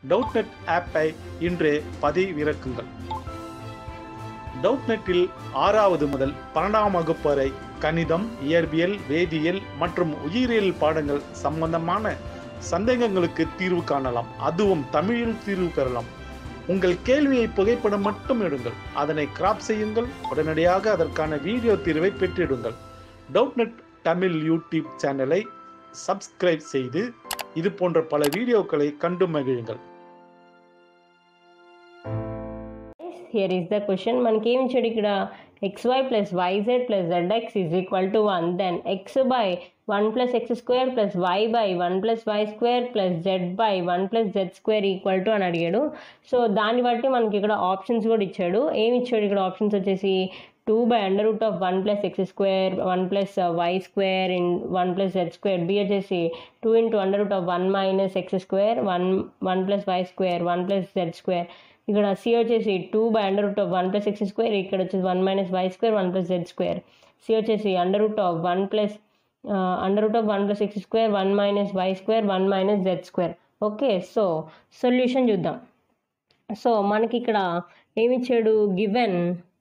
டவுட்நெட் ஆப்பை இன்றே பதிவிறக்குங்கள் டவுட்நெட்டில் ஆறாவது முதல் பன்னெண்டாம் வகுப்பு வரை கணிதம் இயற்பியல் வேதியியல் மற்றும் உயிரியல் பாடங்கள் சம்பந்தமான சந்தேகங்களுக்கு தீர்வு காணலாம் அதுவும் தமிழில் தீர்வு பெறலாம் உங்கள் கேள்வியை புகைப்படம் மட்டும் எடுங்கள் அதனை கிராப் செய்யுங்கள் உடனடியாக அதற்கான வீடியோ தீர்வை பெற்றிடுங்கள் டவுட்நெட் தமிழ் யூடியூப் சேனலை சப்ஸ்கிரைப் செய்து இது போன்ற பல வீடியோக்களை கண்டு மகிழுங்கள் హియర్ ఈస్ ద క్వశ్చన్ మనకి ఏమి ఇచ్చాడు ఇక్కడ x y plus y z plus z x is equal to one then x by one plus x square plus y by one plus y square plus z by one plus z square equal to అని అడిగాడు so దాన్ని బట్టి మనకి ఇక్కడ options కూడా ఇచ్చాడు ఏమి ఇచ్చాడు ఇక్కడ ఆప్షన్స్ వచ్చేసి two by under root of one plus x square one plus y square in one plus z square B వచ్చేసి two into under root of one minus x square one one plus y square one plus z square ఇక్కడ C వచ్చేసి two by under root of one plus x square ఇక్కడ వచ్చేసి one minus y square one plus z square C వచ్చేసి under root of one plus under root of one plus x square one minus y square one minus z square okay so solution చూద్దాం so మనకి ఇక్కడ ఏమిచ్చాడు given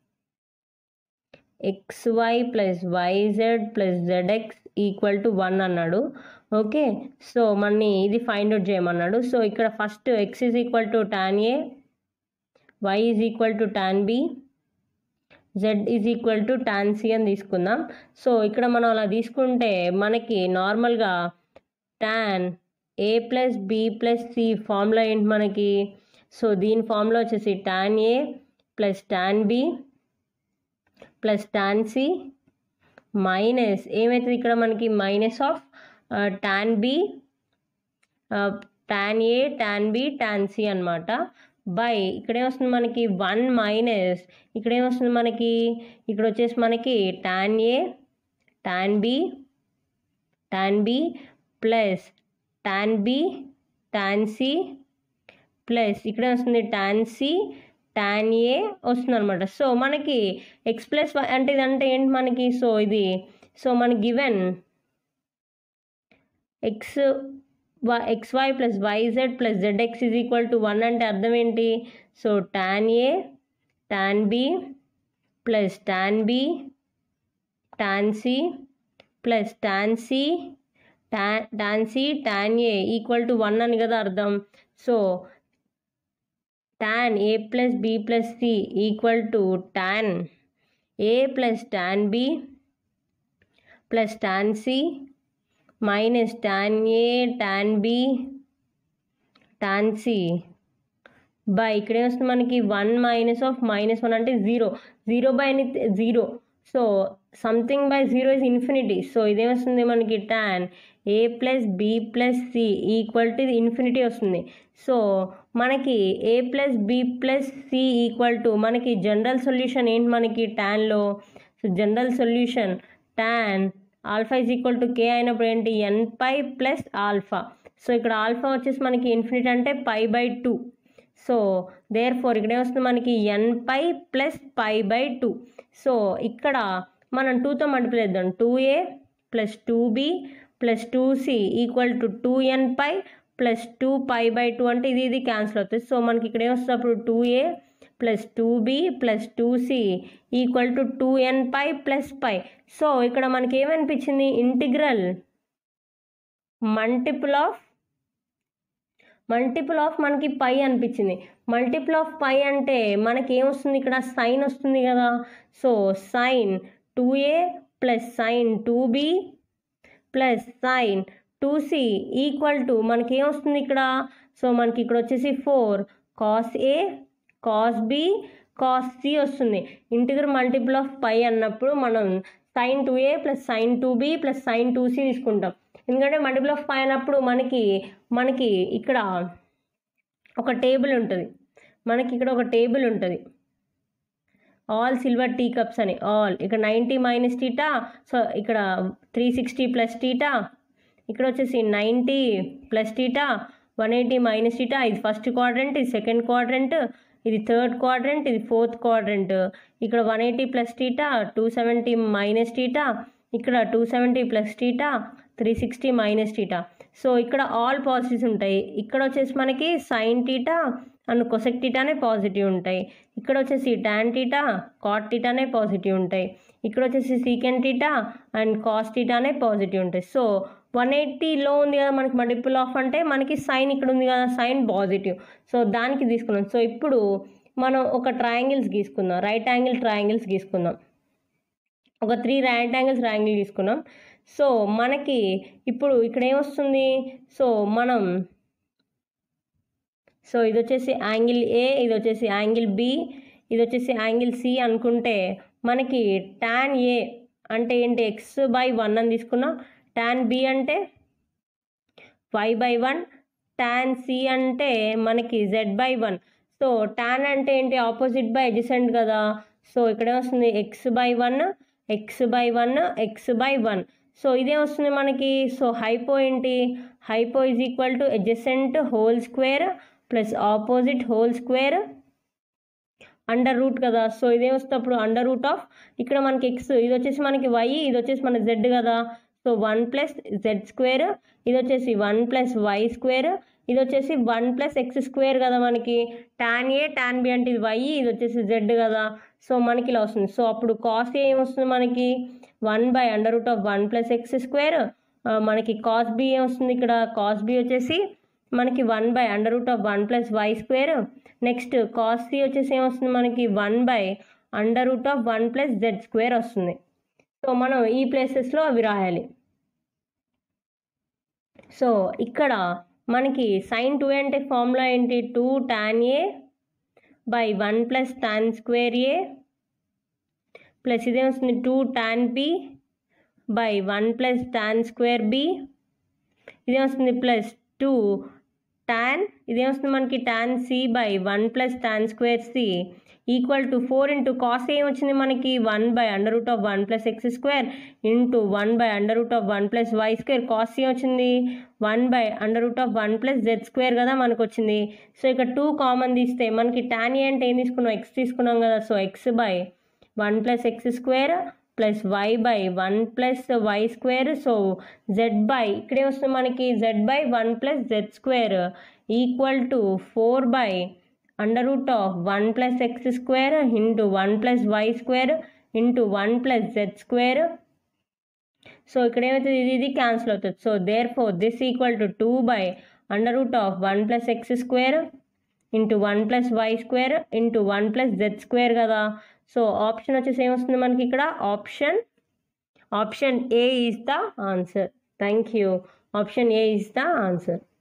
x y plus y z plus z x equal to one అన్నాడు okay so మన్ని ఇది find out చేయమన్నాడు so ఇక్కడ first x is equal to tan A y is equal to tan B z is equal to tan C అని తీసుకుందాం so ఇక్కడ మనం అలా తీసుకుంటే మనకి నార్మల్గా tan A plus B plus C formula ఏంటి మనకి సో దీని ఫార్ములా వచ్చేసి tan A plus tan B plus tan C minus ఏమవుతుంది ఇక్కడ మనకి minus of tan B tan A tan B tan C అనమాట బై ఇక్కడ ఏమొస్తుంది మనకి వన్ మైనస్ ఇక్కడ ఏమొస్తుంది మనకి ఇక్కడ వచ్చేసి మనకి tan A tan B tan B plus tan B tan C plus ఇక్కడ వస్తుంది టాన్ సి టాన్ ఏ వస్తుంది అనమాట సో మనకి ఎక్స్ ప్లస్ వై అంటే ఇదంటే ఏంటి మనకి సో ఇది సో మనకి given x x y plus y z plus z x is equal to one అంటే అర్థం ఏంటి so tan A tan B plus tan B tan C plus tan C tan tan C tan A equal to one అని కదా అర్థం so tan a plus b plus c equal to tan a plus tan b plus tan c minus tan a tan b tan c by ఇక్కడ ఏమొస్తుంది మనకి one minus of minus one అంటే zero zero by అని zero so something by zero is infinity so ఇదేమొస్తుంది మనకి tan A plus B plus C equal to infinity వస్తుంది so మనకి A plus B plus C equal to మనకి general solution ఏంటి మనకి ట్యాన్లో so general solution tan alpha is equal to K అయినప్పుడు ఏంటి N pi plus alpha so ఇక్కడ alpha వచ్చేసి మనకి ఇన్ఫినిటీ అంటే pi by two so therefore ఇక్కడ ఏమొస్తుంది మనకి N pi plus pi by two so ఇక్కడ మనం టూతో మల్టిప్లై చేద్దాం two A plus two B plus two C equal to two N pi plus two pi by two అంటే ఇది ఇది క్యాన్సిల్ అవుతుంది సో మనకి ఇక్కడ ఏమొస్తుంది అప్పుడు two A plus two B plus two C equal to two N pi plus pi so ఇక్కడ మనకి ఏమనిపించింది integral multiple of multiple of మనకి పై అనిపించింది మల్టిపుల్ ఆఫ్ పై అంటే మనకి ఏమొస్తుంది ఇక్కడ సైన్ వస్తుంది కదా so sine two A plus sine two B plus sine two C equal to మనకి ఏమొస్తుంది ఇక్కడ సో మనకి ఇక్కడ వచ్చేసి four cos A cos B cos C వస్తుంది ఇంటిగ్రల్ మల్టిపుల్ ఆఫ్ పై అన్నప్పుడు మనం sine two A plus sine two B plus sine two C తీసుకుంటాం ఎందుకంటే మల్టిపుల్ ఆఫ్ పై అన్నప్పుడు మనకి మనకి ఇక్కడ ఒక టేబుల్ ఉంటుంది మనకి ఇక్కడ ఒక టేబుల్ ఉంటుంది ఆల్ సిల్వర్ టీ కప్స్ అని ఆల్ ఇక్కడ నైంటీ మైనస్ టీటా సో ఇక్కడ త్రీ సిక్స్టీ ప్లస్ టీటా ఇక్కడ వచ్చేసి ninety plus theta one eighty minus theta ఇది ఫస్ట్ క్వాడ్రెంట్ ఇది సెకండ్ క్వాడ్రెంట్ ఇది థర్డ్ క్వాడ్రెంట్ ఇది ఫోర్త్ క్వాడ్రెంట్ ఇక్కడ one eighty plus theta two seventy minus theta ఇక్కడ two seventy plus theta three sixty minus theta so ఇక్కడ all positives ఉంటాయి ఇక్కడ వచ్చేసి మనకి సైన్ టీటా అండ్ కొసెక్ టీటానే పాజిటివ్ ఉంటాయి ఇక్కడ వచ్చేసి టాన్ టీటా కాట్ టీటానే పాజిటివ్ ఉంటాయి ఇక్కడ వచ్చేసి సీకెన్ టీటా అండ్ కాస్ టీటానే పాజిటివ్ ఉంటాయి సో వన్ ఎయిటీలో ఉంది కదా మనకి మల్టిపుల్ ఆఫ్ అంటే మనకి సైన్ ఇక్కడ ఉంది కదా సైన్ పాజిటివ్ సో దానికి తీసుకున్నాం సో ఇప్పుడు మనం ఒక ట్రయాంగిల్స్ గీసుకుందాం రైట్ యాంగిల్ ట్రయాంగిల్స్ గీసుకుందాం ఒక త్రీ రైట్ యాంగిల్స్ ట్రయాంగిల్ తీసుకున్నాం సో మనకి ఇప్పుడు ఇక్కడ ఏమొస్తుంది సో మనం సో ఇది వచ్చేసి యాంగిల్ ఏ ఇది వచ్చేసి యాంగిల్ బి ఇది వచ్చేసి యాంగిల్ సి అనుకుంటే మనకి టాన్ ఏ అంటే ఏంటి ఎక్స్ బై వన్ అని తీసుకున్నాం టాన్ బి అంటే y by one tan C అంటే మనకి z by one so tan అంటే ఏంటి ఆపోజిట్ బై ఎడ్జసెంట్ కదా సో ఇక్కడ వస్తుంది x by one x by one x by one so ఇదే వస్తుంది మనకి సో హైపో ఏంటి hypo is equal to adjacent whole square plus opposite whole square under root కదా సో ఇదే వస్తే అప్పుడు అండర్ రూట్ ఆఫ్ ఇక్కడ మనకి ఎక్స్ ఇది వచ్చేసి మనకి వై ఇది వచ్చేసి మన జెడ్ కదా so one plus z square ఇది వచ్చేసి వన్ ప్లస్ వై స్క్వేర్ ఇది వచ్చేసి వన్ ప్లస్ ఎక్స్ స్క్వేర్ కదా మనకి టాన్ ఏ టాన్ బి అంటే ఇది వై ఇది వచ్చేసి జెడ్ కదా సో మనకి ఇలా వస్తుంది సో అప్పుడు కాస్ ఏ ఏమొస్తుంది మనకి one by under root of one plus x square మనకి కాస్ బి ఏమొస్తుంది ఇక్కడ కాస్ బి వచ్చేసి మనకి one by under root of one plus y square next cos C వచ్చేసి ఏమొస్తుంది మనకి one by under root of one plus z square వస్తుంది so మనం ఈ ప్లేసెస్లో అవి రాయాలి సో ఇక్కడ మనకి సైన్ టూ అంటే ఫార్ములా ఏంటి two tan A by one plus tan square A plus ఇదే వస్తుంది two tan B by one plus tan square B ఇదే వస్తుంది ప్లస్ టూ టాన్ ఇదే వస్తుంది మనకి tan C by one plus tan square C equal to four into cos ఏం వచ్చింది మనకి one by under root of one plus x square into one by under root of one plus y square cos ఏం వచ్చింది one by under root of one plus z square కదా మనకు వచ్చింది so ఇక్కడ two common తీస్తే మనకి tan ఏ అంటే ఏం తీసుకున్నాం ఎక్స్ తీసుకున్నాం కదా so x by one plus x square plus y by one plus y square so z by ఇక్కడే వస్తుంది మనకి z by one plus z square equal to four by under root of one plus x square into one plus y square into one plus z square so ఇక్కడ ఏమవుతుంది ఇది ఇది cancel అవుతుంది so therefore this equal to two by under root of one plus x square into one plus y square into one plus z square కదా so option వచ్చేసి ఏమొస్తుంది మనకి ఇక్కడ option option A is the answer thank you option A is the answer